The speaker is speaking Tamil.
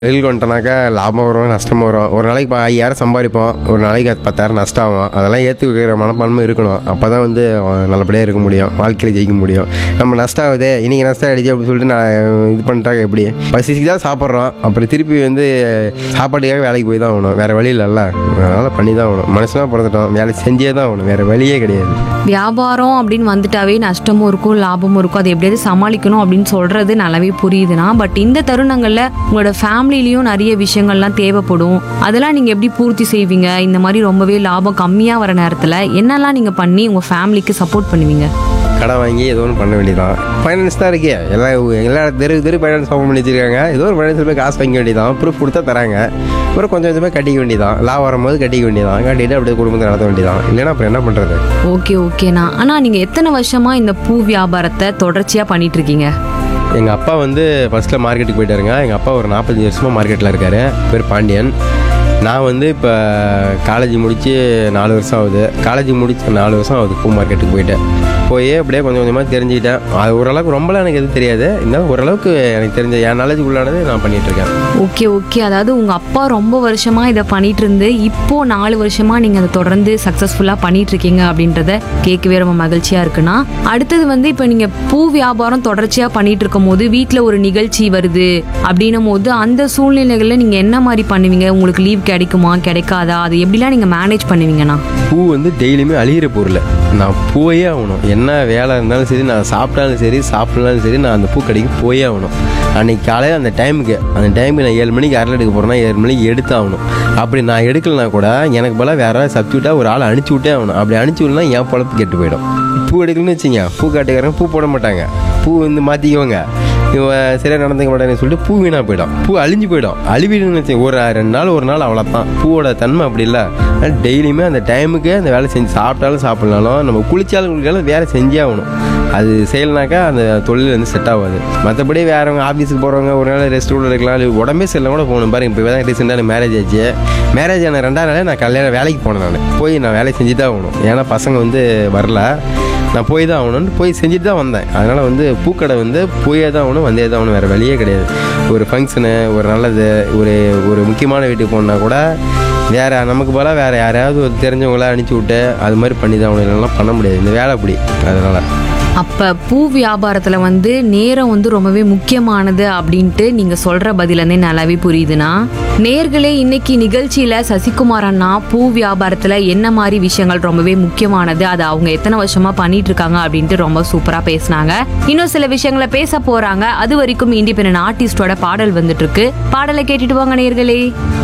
வெளியில் வந்துட்டோனாக்கா லாபம் வரும் நஷ்டம் வரும் ஒரு நாளைக்கு இப்போ ஐயாயிரம் சம்பாதிப்போம் ஒரு நாளைக்கு அது பத்தாயிரம் நஷ்டம் ஆகும் அதெல்லாம் ஏற்றுக்கிற மனப்பான்மை இருக்கணும் அப்போ தான் வந்து அஹ், நல்லபடியாக இருக்க முடியும் வாழ்க்கையில் ஜெயிக்க முடியும் நம்ம நஷ்டம் ஆகுது இன்றைக்கி நஷ்டம் ஆகிடுச்சு அப்படின்னு சொல்லிட்டு நான் இது பண்ணிட்டாங்க எப்படி பசிக்கு தான் சாப்பிட்றோம் அப்புறம் திருப்பி வந்து சாப்பாட்டுக்காக வேலைக்கு போய் தான் ஆகணும் வேறு வழி இல்லைல்ல அதனால் பண்ணி தான் ஆகணும் மனுஷனாக பிறந்துட்டோம் வேலை செஞ்சே தான் ஆகணும் வேறு வழியே கிடையாது வியாபாரம் அப்படின்னு வந்துட்டாவே நஷ்டமும் இருக்கும் லாபமும் இருக்கும் அதை எப்படியாவது சமாளிக்கணும் அப்படின்னு சொல்றது நல்லாவே புரியுதுண்ணா பட் இந்த தருணங்கள்ல உங்களோட ஃபேமிலிலையும் நிறைய விஷயங்கள்லாம் தேவைப்படும் அதெல்லாம் நீங்க எப்படி பூர்த்தி செய்வீங்க இந்த மாதிரி ரொம்பவே லாபம் கம்மியா வர நேரத்துல என்னெல்லாம் நீங்க பண்ணி உங்க ஃபேமிலிக்கு சப்போர்ட் பண்ணுவீங்க கடன் வாங்கி ஏதோ ஒன்று பண்ண வேண்டியதான் ஃபைனான்ஸ் தான் இருக்கே எல்லாம் எல்லா தெரு தெரு ஃபைனான்ஸ் ஓப்பன் பண்ணி வச்சிருக்காங்க ஏதோ ஒரு ஃபைனான்ஸில் போய் காசு வாங்க வேண்டியதான் ப்ரூஃப் கொடுத்தா தராங்க அப்புறம் கொஞ்சம் கொஞ்சமாக கட்டிக்க வேண்டியதான் லாபம் வரும்போது கட்டிக்க வேண்டியதான் கட்டிட்டு அப்படியே குடும்பத்தை நடத்த வேண்டியதான் இல்லைன்னா அப்புறம் என்ன பண்ணுறது ஓகே ஓகேண்ணா ஆனா நீங்க எத்தனை வருஷமா இந்த பூ வியாபாரத்தை தொடர்ச்சியா பண்ணிட்டு இருக்கீங்க எங்கள் அப்பா வந்து ஃபஸ்ட்டில் மார்க்கெட்டுக்கு போயிட்டாருங்க எங்கள் அப்பா ஒரு நாற்பத்தஞ்சு வருஷமாக மார்க்கெட்டில் இருக்கார் பேர் பாண்டியன் நான் வந்து இப்போ காலேஜ் முடித்து நாலு வருஷம் ஆகுது காலேஜ் முடிச்சு நாலு வருஷம் ஆகுது பூ மார்க்கெட்டுக்கு போயிட்டேன் போய் அப்படியே கொஞ்சம் கொஞ்சமாக தெரிஞ்சுக்கிட்டேன் அது ஓரளவுக்கு ரொம்பலாம் எனக்கு எதுவும் தெரியாது இருந்தாலும் ஓரளவுக்கு எனக்கு தெரிஞ்ச என் நாலேஜ் உள்ளானது நான் பண்ணிட்டு இருக்கேன் ஓகே ஓகே அதாவது உங்க அப்பா ரொம்ப வருஷமா இதை பண்ணிட்டு இருந்து இப்போ நாலு வருஷமா நீங்க அதை தொடர்ந்து சக்சஸ்ஃபுல்லா பண்ணிட்டு இருக்கீங்க அப்படின்றத கேட்கவே ரொம்ப மகிழ்ச்சியா இருக்குன்னா அடுத்தது வந்து இப்போ நீங்க பூ வியாபாரம் தொடர்ச்சியா பண்ணிட்டு இருக்கும் போது வீட்டில் ஒரு நிகழ்ச்சி வருது அப்படின்னும் போது அந்த சூழ்நிலைகள்ல நீங்க என்ன மாதிரி பண்ணுவீங்க உங்களுக்கு லீவ் கிடைக்குமா கிடைக்காதா அது எப்படிலாம் நீங்க மேனேஜ் பண்ணுவீங்கண்ணா பூ வந்து டெய்லியுமே அழியிற பொருள் நான் போயே ஆகணும் என்ன வேலை இருந்தாலும் சரி நான் சாப்பிட்டாலும் சரி சாப்பிடலாலும் சரி நான் அந்த பூ கடைக்கு போயே ஆகணும் அன்னைக்கு காலையில் அந்த டைமுக்கு அந்த டைமுக்கு நான் ஏழு மணிக்கு அரை எடுக்க போகிறேன்னா ஏழு மணிக்கு எடுத்து ஆகணும் அப்படி நான் எடுக்கலனா கூட எனக்கு போல வேற யாராவது சப்ஸ்டியூட்டாக ஒரு ஆள் அனுப்பிச்சி விட்டே ஆகணும் அப்படி அனுப்பிச்சி விடலாம் என் பொழப்பு கெட்டு போயிடும் பூ எடுக்கணும்னு வச்சுங்க பூ காட்டுக்காரங்க பூ போட மாட்டாங்க பூ வந்து மாற்றிக்குவாங்க இவன் சரியாக நடந்துக்க மாட்டாங்கன்னு சொல்லிட்டு பூ வீணாக போயிடும் பூ அழிஞ்சு போயிடும் அழிவிடுன்னு வச்சு ஒரு ரெண்டு நாள் ஒரு நாள் அவ்வளோதான் பூவோட தன்மை அப்படி இல்லை டெய்லியுமே அந்த டைமுக்கு அந்த வேலை செஞ்சு சாப்பிட்டாலும் சாப்பிட்னாலும் நம்ம குளிச்சாலும் குளிச்சாலும் வேலை செஞ்சே ஆகணும் அது செய்யலைனாக்கா அந்த தொழில் வந்து செட் ஆகாது மற்றபடி வேறவங்க ஆஃபீஸுக்கு போகிறவங்க ஒரு நாள் ரெஸ்ட் ரூமில் இருக்கலாம் இல்லை உடம்பே சரியில்லை கூட போகணும் பாருங்க இப்போ தான் ரீசெண்டாக மேரேஜ் ஆச்சு மேரேஜ் ஆன ரெண்டாவது நாளே நான் கல்யாணம் வேலைக்கு போனேன் நான் போய் நான் வேலை செஞ்சு தான் ஆகணும் ஏன்னா பசங்க வந்து வரல நான் போய் தான் ஆகணும்னு போய் செஞ்சுட்டு தான் வந்தேன் அதனால் வந்து பூக்கடை வந்து போயே தான் ஆகணும் வந்தே தான் ஆகணும் வேறு வழியே கிடையாது ஒரு ஃபங்க்ஷனு ஒரு நல்லது ஒரு ஒரு முக்கியமான வீட்டுக்கு போனா கூட வேறு நமக்கு போல வேறு யாரையாவது ஒரு தெரிஞ்சவங்கள அனுப்பிச்சி விட்டு அது மாதிரி பண்ணி தான் ஆகணும் இல்லைன்னா பண்ண முடியாது இந்த வேலை அப்படி அதனால் அப்ப பூ வியாபாரத்துல வந்து நேரம் வந்து ரொம்பவே முக்கியமானது அப்படின்ட்டு நீங்க சொல்ற பதிலந்தே நல்லாவே புரியுதுண்ணா நேர்களே இன்னைக்கு நிகழ்ச்சியில சசிகுமார் அண்ணா பூ வியாபாரத்துல என்ன மாதிரி விஷயங்கள் ரொம்பவே முக்கியமானது அது அவங்க எத்தனை வருஷமா பண்ணிட்டு இருக்காங்க அப்படின்ட்டு ரொம்ப சூப்பரா பேசினாங்க இன்னும் சில விஷயங்களை பேச போறாங்க அது வரைக்கும் இண்டிபெண்டன்ட் ஆர்டிஸ்டோட பாடல் வந்துட்டு இருக்கு பாடலை கேட்டுட்டு வாங்க நேர்களே